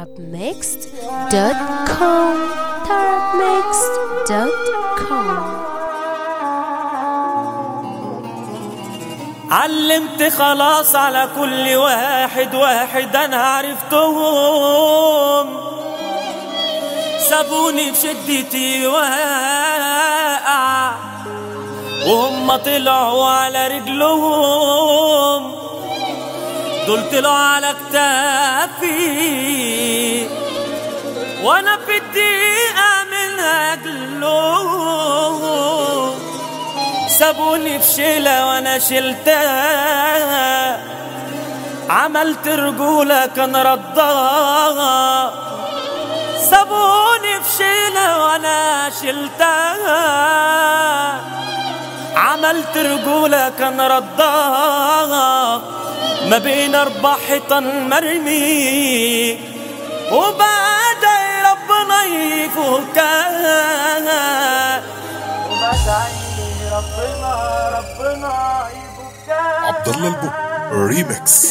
tarabmixed.com tarabmixed.com علمت خلاص على كل واحد واحد انا عرفتهم سابوني بشدتي واقع وهم طلعوا على رجلهم دول طلعوا على كتافي وانا في الدقيقة من اجلهم سابوني بشيلة وانا شلتها عملت رجولة كان ردها سابوني بشيلة وانا شلتها عملت رجولة كان ردها ما بين اربع حيطان مرمي وبدعي ربنا يفكها وبدعي ربنا ربنا يفكها عبد الله البو ريمكس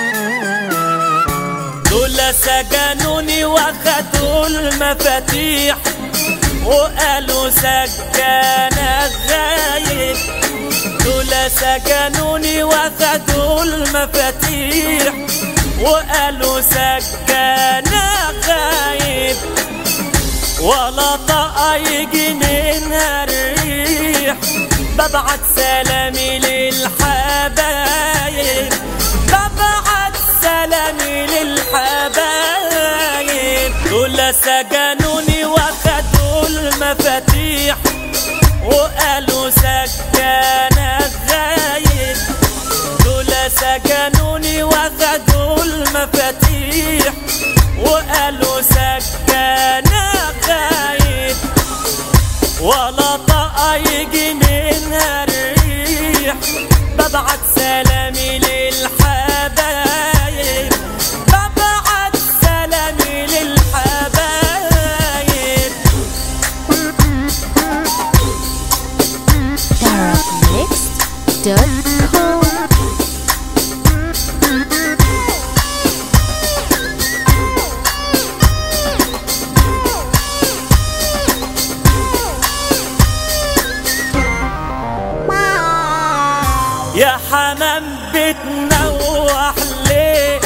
دول سجنوني واخدوا المفاتيح وقالوا سجانك غايب دول سجنوني واخدوا المفاتيح وقالوا سجانك غايب ولا طاقة يجي منها الريح ببعت سلامي للحبايب ببعت سلامي للحبايب دول سجنوني واخدوا المفاتيح وقالوا سكانك غايب دول سجنوني واخدوا المفاتيح وقالوا سكانك غايب ولا طاقة يجي منها الريح ببعت سلامي للحبايب ببعت سلامي للحبايب tarabmixed.com يا حمام بتنوح ليه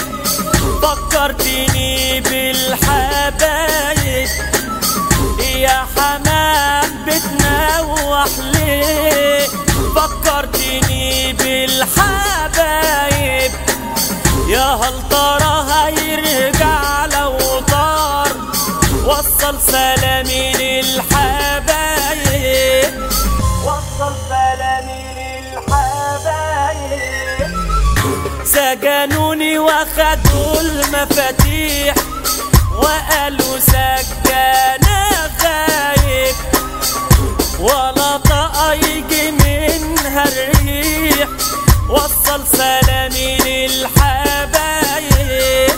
فكرتني بالحبايب يا حمام بتنوح ليه فكرتني بالحبايب يا هل ترى هيرجع لو طار وصل سلامي للحبايب وصل سلامي للحبايب سجنوني واخدوا المفاتيح وقالوا سجانا غايب ولا طاقة يجي منها الريح وصل سلامي للحبايب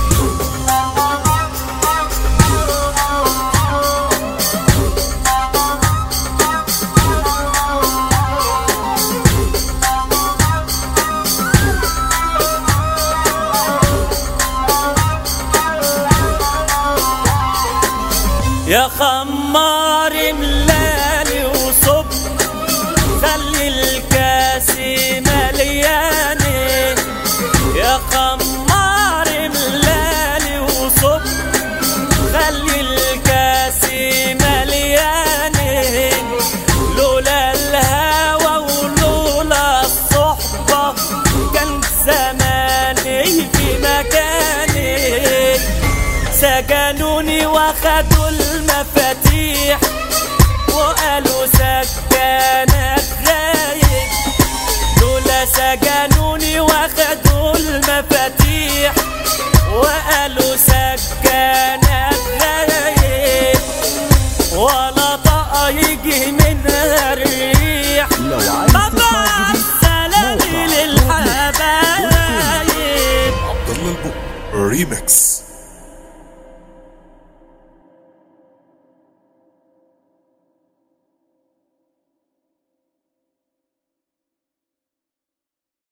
يا خمار ملالي وصب خلي الكاس ملياني يا خمار ملالي وصب خلي الكاس ملياني لولا الهوى ولولا الصحبة كان زماني في مكاني سجنوني واخدوا المفاتيح وقالوا سكانك غايب دول سجنوني واخدوا المفاتيح وقالوا سكانك غايب ولا طاقة يجي منها الريح لو عايز تسمع ببعت جديد سلامي موقع للحبايب عبد الله البو ريمكس